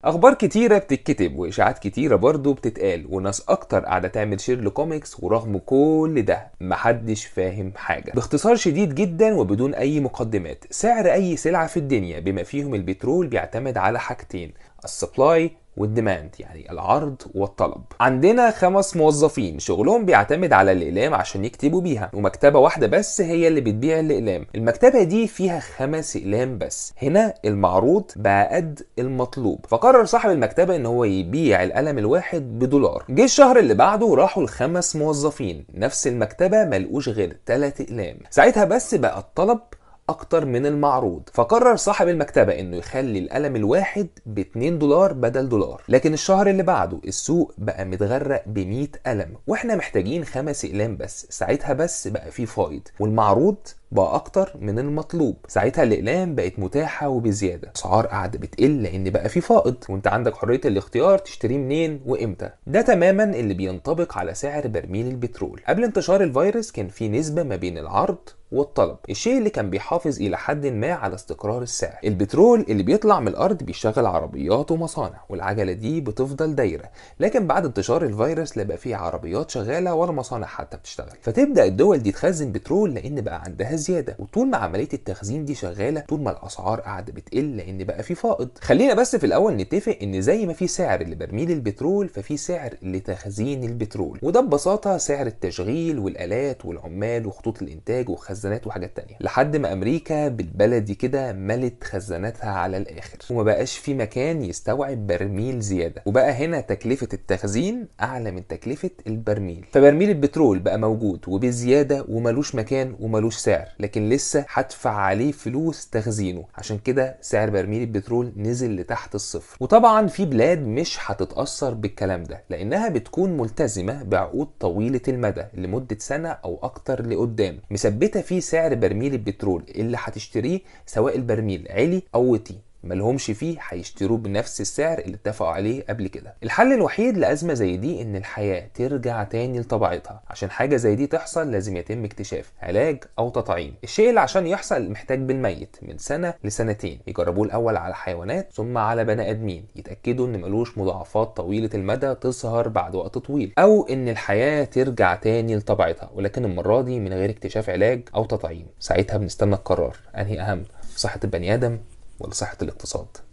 اخبار كتيره بتتكتب واشاعات كتيره برضه بتتقال وناس اكتر قاعده تعمل شير لكوميكس ورغم كل ده محدش فاهم حاجه باختصار شديد جدا وبدون اي مقدمات سعر اي سلعه في الدنيا بما فيهم البترول بيعتمد على حاجتين السبلاي والديماند يعني العرض والطلب عندنا خمس موظفين شغلهم بيعتمد على الاقلام عشان يكتبوا بيها ومكتبه واحده بس هي اللي بتبيع الاقلام المكتبه دي فيها خمس اقلام بس هنا المعروض بقى قد المطلوب فقرر صاحب المكتبه ان هو يبيع القلم الواحد بدولار جه الشهر اللي بعده راحوا الخمس موظفين نفس المكتبه ملقوش غير ثلاث اقلام ساعتها بس بقى الطلب اكتر من المعروض فقرر صاحب المكتبة انه يخلي القلم الواحد ب 2 دولار بدل دولار لكن الشهر اللي بعده السوق بقى متغرق ب 100 قلم واحنا محتاجين خمس اقلام بس ساعتها بس بقى في فايض والمعروض بقى اكتر من المطلوب ساعتها الاقلام بقت متاحه وبزياده اسعار قاعده بتقل لان بقى في فائض وانت عندك حريه الاختيار تشتريه منين وامتى ده تماما اللي بينطبق على سعر برميل البترول قبل انتشار الفيروس كان في نسبه ما بين العرض والطلب الشيء اللي كان بيحافظ الى حد ما على استقرار السعر البترول اللي بيطلع من الارض بيشغل عربيات ومصانع والعجله دي بتفضل دايره لكن بعد انتشار الفيروس لا بقى فيه عربيات شغاله ولا مصانع حتى بتشتغل فتبدا الدول دي تخزن بترول لان بقى عندها زياده وطول ما عمليه التخزين دي شغاله طول ما الاسعار قاعده بتقل لان بقى في فائض خلينا بس في الاول نتفق ان زي ما في سعر لبرميل البترول ففي سعر لتخزين البترول وده ببساطه سعر التشغيل والالات والعمال وخطوط الانتاج وخزانات وحاجات تانية لحد ما امريكا بالبلدي كده ملت خزاناتها على الاخر وما بقاش في مكان يستوعب برميل زياده وبقى هنا تكلفه التخزين اعلى من تكلفه البرميل فبرميل البترول بقى موجود وبزياده وملوش مكان وملوش سعر لكن لسه هدفع عليه فلوس تخزينه عشان كده سعر برميل البترول نزل لتحت الصفر وطبعا في بلاد مش هتتاثر بالكلام ده لانها بتكون ملتزمه بعقود طويله المدى لمده سنه او اكتر لقدام مثبته فيه سعر برميل البترول اللي هتشتريه سواء البرميل علي او وطي ملهمش فيه هيشتروه بنفس السعر اللي اتفقوا عليه قبل كده الحل الوحيد لأزمة زي دي إن الحياة ترجع تاني لطبيعتها عشان حاجة زي دي تحصل لازم يتم اكتشاف علاج أو تطعيم الشيء اللي عشان يحصل محتاج بالميت من سنة لسنتين يجربوه الأول على حيوانات ثم على بني آدمين يتأكدوا إن ملوش مضاعفات طويلة المدى تظهر بعد وقت طويل أو إن الحياة ترجع تاني لطبيعتها ولكن المرة دي من غير اكتشاف علاج أو تطعيم ساعتها بنستنى القرار أنهي أهم صحة البني آدم ولا صحة الاقتصاد